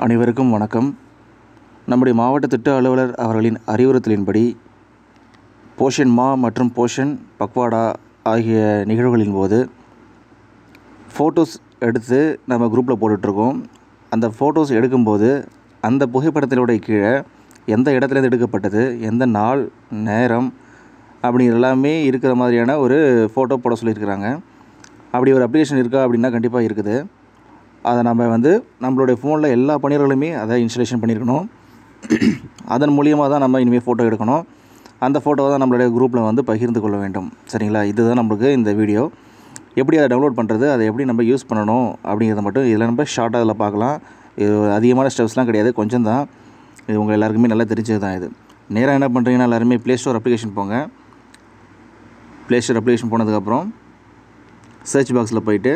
அனைவருக்கும் வணக்கம் நம்முடைய மாவட்ட திட்ட அலுவலர் அவர்களின் அறிவுறுத்தலின்படி போஷன் மா மற்றும் போஷன் பக்வாடா ஆகிய நிகழ்வுகளின் போது ஃபோட்டோஸ் எடுத்து நம்ம குரூப்பில் போட்டுட்ருக்கோம் அந்த ஃபோட்டோஸ் எடுக்கும்போது அந்த புகைப்படத்தினுடைய கீழே எந்த இடத்துலேருந்து எடுக்கப்பட்டது எந்த நாள் நேரம் அப்படி எல்லாமே இருக்கிற மாதிரியான ஒரு ஃபோட்டோ போட சொல்லியிருக்கிறாங்க அப்படி ஒரு அப்ளிகேஷன் இருக்கா அப்படின்னா கண்டிப்பாக இருக்குது அதை நம்ம வந்து நம்மளுடைய ஃபோனில் எல்லா பணியர்களுமே அதை இன்ஸ்டலேஷன் பண்ணியிருக்கணும் அதன் மூலியமாக தான் நம்ம இனிமேல் ஃபோட்டோ எடுக்கணும் அந்த ஃபோட்டோவை தான் நம்மளுடைய குரூப்பில் வந்து பகிர்ந்து கொள்ள வேண்டும் சரிங்களா இதுதான் நம்மளுக்கு இந்த வீடியோ எப்படி அதை டவுன்லோட் பண்ணுறது அதை எப்படி நம்ம யூஸ் பண்ணணும் அப்படிங்கிறத மட்டும் இதில் நம்ம ஷார்ட்டாக அதில் பார்க்கலாம் இது அதிகமான ஸ்டெப்ஸ்லாம் கிடையாது கொஞ்சம் தான் இது உங்கள் எல்லாருக்குமே நல்லா தெரிஞ்சது தான் இது நேராக என்ன பண்ணுறீங்கன்னா எல்லாருமே ப்ளே ஸ்டோர் அப்ளிகேஷன் போங்க ப்ளே ஸ்டோர் அப்ளிகேஷன் போனதுக்கப்புறம் சர்ச் பாக்ஸில் போயிட்டு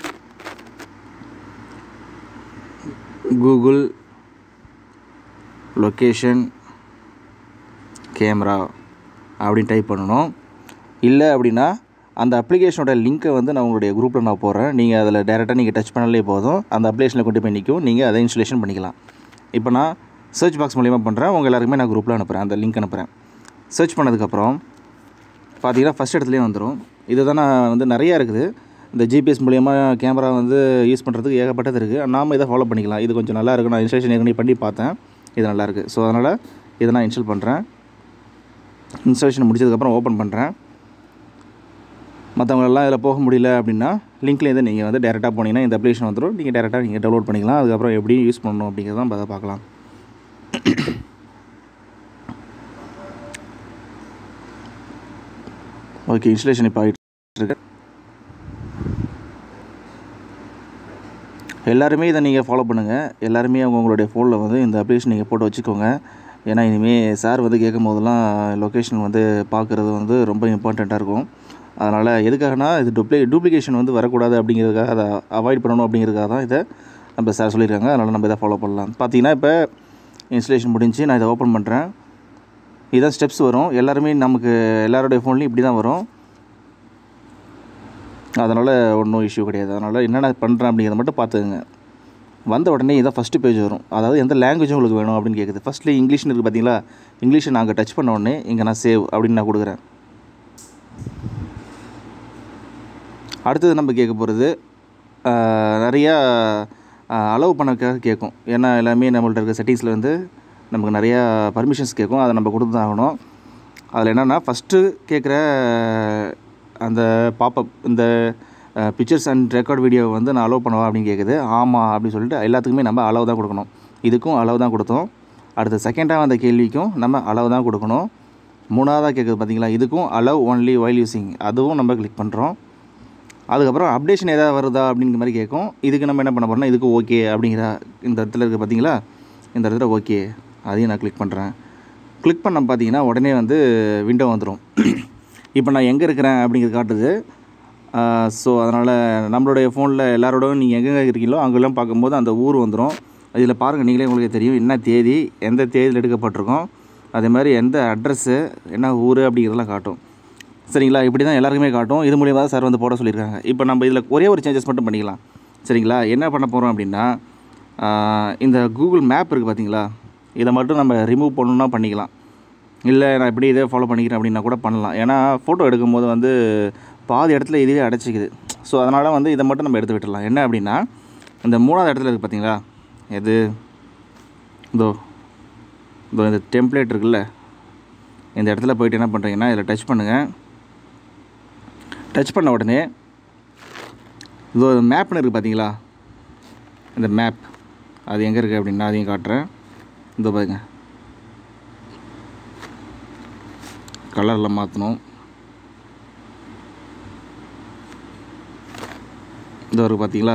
கூகுள் லொக்கேஷன் கேமரா அப்படின்னு டைப் பண்ணணும் இல்லை அப்படின்னா அந்த அப்ளிகேஷனோட லிங்க்கை வந்து நான் உங்களுடைய குரூப்பில் நான் போடுறேன் நீங்கள் அதில் டேரெக்டாக நீங்கள் டச் பண்ணாலே போதும் அந்த அப்ளிகேஷனில் கொண்டு போய் நிற்கும் நீங்கள் அதை இன்ஸ்டலேஷன் பண்ணிக்கலாம் இப்போ நான் சர்ச் பாக்ஸ் மூலிமா பண்ணுறேன் உங்கள் எல்லாருக்குமே நான் குரூப்பில் அனுப்புகிறேன் அந்த லிங்க் அனுப்புகிறேன் சர்ச் பண்ணதுக்கப்புறம் பார்த்தீங்கன்னா ஃபஸ்ட் இடத்துலேயே வந்துடும் இது தான் நான் வந்து நிறையா இருக்குது இந்த ஜிபிஎஸ் மூலிமா கேமரா வந்து யூஸ் பண்ணுறதுக்கு ஏகப்பட்டது இருக்குது நாம் இதை ஃபாலோ பண்ணிக்கலாம் இது கொஞ்சம் நல்லா இருக்கு நான் இன்ஸ்டலேஷன் ஏற்கனவே பண்ணி பார்த்தேன் இது நல்லாயிருக்கு ஸோ அதனால் இதை நான் இன்ஸ்டால் பண்ணுறேன் இன்ஸ்டாலேஷன் முடிச்சதுக்கப்புறம் ஓப்பன் பண்ணுறேன் மற்றவங்களெல்லாம் இதில் போக முடியல அப்படின்னா லிங்க்லேருந்து நீங்கள் வந்து டேரெக்டாக போனீங்கன்னா இந்த அப்ளிகேஷன் வந்துடும் நீங்கள் டேரெக்டாக நீங்கள் டவுன்லோட் பண்ணிக்கலாம் அதுக்கப்புறம் எப்படி யூஸ் பண்ணணும் அப்படிங்கிறத நம்ம அதை பார்க்கலாம் ஓகே இன்ஸ்டலேஷன் இப்போ ஆகிட்டு இருக்கு எல்லாருமே இதை நீங்கள் ஃபாலோ பண்ணுங்கள் எல்லாருமே அவங்க உங்களுடைய ஃபோனில் வந்து இந்த அப்ளிகேஷன் நீங்கள் போட்டு வச்சுக்கோங்க ஏன்னா இனிமேல் சார் வந்து கேட்கும் போதெல்லாம் லொக்கேஷன் வந்து பார்க்குறது வந்து ரொம்ப இம்பார்ட்டண்ட்டாக இருக்கும் அதனால் எதுக்காகனா இது டூப்ளி டூப்ளிகேஷன் வந்து வரக்கூடாது அப்படிங்கிறதுக்காக அதை அவாய்ட் பண்ணணும் அப்படிங்கிறதுக்காக தான் இதை நம்ம சார் சொல்லியிருக்காங்க அதனால் நம்ம இதை ஃபாலோ பண்ணலாம் பார்த்தீங்கன்னா இப்போ இன்ஸ்டலேஷன் முடிஞ்சு நான் இதை ஓப்பன் பண்ணுறேன் இதான் ஸ்டெப்ஸ் வரும் எல்லாருமே நமக்கு எல்லாருடைய ஃபோன்லேயும் இப்படி தான் வரும் அதனால் ஒன்றும் இஷ்யூ கிடையாது அதனால் என்னென்ன பண்ணுறேன் அப்படிங்கிறத மட்டும் பார்த்துக்கங்க வந்த உடனே இதான் ஃபஸ்ட்டு பேஜ் வரும் அதாவது எந்த லாங்குவேஜ் உங்களுக்கு வேணும் அப்படின்னு கேட்குது ஃபஸ்ட்லி இங்கிலீஷ்னு இருக்குது பார்த்தீங்களா இங்கிலீஷை நாங்கள் டச் பண்ண உடனே இங்கே நான் சேவ் அப்படின்னு நான் கொடுக்குறேன் அடுத்தது நம்ம கேட்க போகிறது நிறையா அலோவ் பண்ணக்காக கேட்கும் ஏன்னா எல்லாமே நம்மள்ட்ட இருக்க செட்டிங்ஸில் வந்து நமக்கு நிறையா பர்மிஷன்ஸ் கேட்கும் அதை நம்ம கொடுத்து தான் ஆகணும் அதில் என்னென்னா ஃபஸ்ட்டு கேட்குற அந்த பாப்பப் இந்த பிக்சர்ஸ் அண்ட் ரெக்கார்ட் வீடியோவை வந்து நான் அலோவ் பண்ணவா அப்படின்னு கேட்குது ஆமாம் அப்படின்னு சொல்லிட்டு எல்லாத்துக்குமே நம்ம அலோவ் தான் கொடுக்கணும் இதுக்கும் அலோவ் தான் கொடுத்தோம் அடுத்த செகண்டாக அந்த கேள்விக்கும் நம்ம அலோவ் தான் கொடுக்கணும் மூணாவதாக கேட்குது பார்த்தீங்களா இதுக்கும் அலோவ் ஒன்லி வைல் யூஸிங் அதுவும் நம்ம கிளிக் பண்ணுறோம் அதுக்கப்புறம் அப்டேஷன் எதாவது வருதா அப்படிங்கிற மாதிரி கேட்கும் இதுக்கு நம்ம என்ன பண்ண போகிறோம்னா இதுக்கு ஓகே அப்படிங்கிற இந்த இடத்துல இருக்குது பார்த்தீங்களா இந்த இடத்துல ஓகே அதையும் நான் கிளிக் பண்ணுறேன் கிளிக் பண்ண பார்த்தீங்கன்னா உடனே வந்து விண்டோ வந்துடும் இப்போ நான் எங்கே இருக்கிறேன் அப்படிங்கிறது காட்டுது ஸோ அதனால் நம்மளுடைய ஃபோனில் எல்லாரோடவும் நீங்கள் எங்கெங்கே இருக்கீங்களோ அங்கெல்லாம் பார்க்கும்போது அந்த ஊர் வந்துடும் இதில் பாருங்கள் நீங்களே உங்களுக்கு தெரியும் என்ன தேதி எந்த தேதியில் எடுக்கப்பட்டிருக்கோம் அதே மாதிரி எந்த அட்ரஸ்ஸு என்ன ஊர் அப்படிங்கிறதெல்லாம் காட்டும் சரிங்களா இப்படி தான் எல்லாருக்குமே காட்டும் இது மூலியமாக தான் சார் வந்து போட சொல்லியிருக்காங்க இப்போ நம்ம இதில் ஒரே ஒரு சேஞ்சஸ் மட்டும் பண்ணிக்கலாம் சரிங்களா என்ன பண்ண போகிறோம் அப்படின்னா இந்த கூகுள் மேப் இருக்குது பார்த்தீங்களா இதை மட்டும் நம்ம ரிமூவ் பண்ணணுன்னா பண்ணிக்கலாம் இல்லை நான் இப்படி இதே ஃபாலோ பண்ணிக்கிறேன் அப்படின்னா கூட பண்ணலாம் ஏன்னா ஃபோட்டோ எடுக்கும்போது வந்து பாதி இடத்துல இதுவே அடைச்சிக்குது ஸோ அதனால் வந்து இதை மட்டும் நம்ம எடுத்து விட்டுடலாம் என்ன அப்படின்னா இந்த மூணாவது இடத்துல இருக்குது பார்த்தீங்களா எது இதோ இதோ இந்த டெம்ப்ளேட் இருக்குல்ல இந்த இடத்துல போயிட்டு என்ன பண்ணுறீங்கன்னா இதில் டச் பண்ணுங்கள் டச் பண்ண உடனே இதோ மேப்னு இருக்குது பார்த்தீங்களா இந்த மேப் அது எங்கே இருக்குது அப்படின்னா அதையும் காட்டுறேன் இதோ பாருங்க கலரில் மாற்றணும் இதோ இருக்குது பார்த்தீங்களா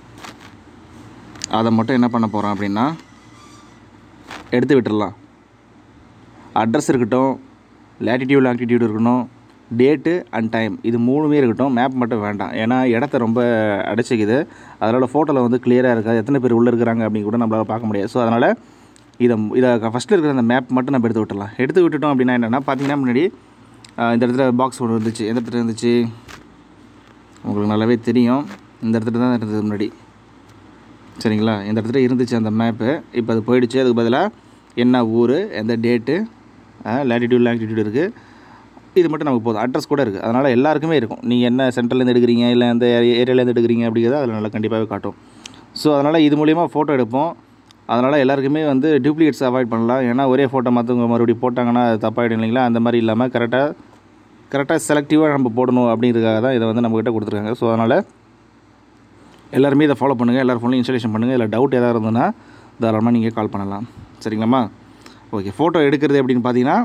அதை மட்டும் என்ன பண்ண போகிறோம் அப்படின்னா எடுத்து விட்டுடலாம் அட்ரஸ் இருக்கட்டும் லேட்டிடியூட் லாங்கிடியூட் இருக்கணும் டேட்டு அண்ட் டைம் இது மூணுமே இருக்கட்டும் மேப் மட்டும் வேண்டாம் ஏன்னா இடத்த ரொம்ப அடைச்சிக்குது அதனால் ஃபோட்டோவில் வந்து கிளியராக இருக்காது எத்தனை பேர் உள்ளே இருக்கிறாங்க அப்படின்னு கூட நம்மளால் பார்க்க முடியாது ஸோ அதனால் இதை இதை ஃபஸ்ட்டில் இருக்கிற அந்த மேப் மட்டும் நம்ம எடுத்து விட்டுடலாம் எடுத்து விட்டுட்டோம் அப்படின்னா என்னென்னா பார்த்தீங்கன்னா முன்னாடி இந்த இடத்துல பாக்ஸ் ஒன்று இருந்துச்சு எந்த இடத்துல இருந்துச்சு உங்களுக்கு நல்லாவே தெரியும் இந்த இடத்துல தான் இருந்தது முன்னாடி சரிங்களா இந்த இடத்துல இருந்துச்சு அந்த மேப்பு இப்போ அது போயிடுச்சு அதுக்கு பதிலாக என்ன ஊர் எந்த டேட்டு லேட்டிடியூட் லாங்கிடியூட் இருக்குது இது மட்டும் நமக்கு போதும் அட்ரஸ் கூட இருக்குது அதனால் எல்லாருக்குமே இருக்கும் நீங்கள் என்ன சென்ட்ரல்லேருந்து எடுக்கிறீங்க இல்லை எந்த ஏரியாலேருந்து எடுக்கிறீங்க அப்படிங்கிறத அதில் நல்லா கண்டிப்பாகவே காட்டும் ஸோ அதனால் இது மூலிமா ஃபோட்டோ எடுப்போம் அதனால் எல்லாருக்குமே வந்து டூப்ளிகேட்ஸ் அவாய்ட் பண்ணலாம் ஏன்னா ஒரே ஃபோட்டோ மற்றவங்க மறுபடியும் போட்டாங்கன்னா அது தப்பாகிடும் இல்லைங்களா அந்த மாதிரி இல்லாமல் கரெக்டாக கரெக்டாக செலக்டிவாக நம்ம போடணும் அப்படிங்கிறதுக்காக தான் இதை வந்து நம்மக்கிட்ட கொடுத்துருக்காங்க ஸோ அதனால் எல்லாருமே இதை ஃபாலோ பண்ணுங்கள் எல்லாரும் ஃபோன்லையும் இன்ஸ்டாலேஷன் பண்ணுங்கள் இல்லை டவுட் எதாவது இருந்ததுன்னா தாராளமாக நீங்கள் கால் பண்ணலாம் சரிங்களாம்மா ஓகே ஃபோட்டோ எடுக்கிறது எப்படின்னு பார்த்தீங்கன்னா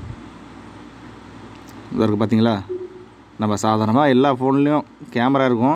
இதாக இருக்குது பார்த்தீங்களா நம்ம சாதாரணமாக எல்லா ஃபோன்லேயும் கேமரா இருக்கும்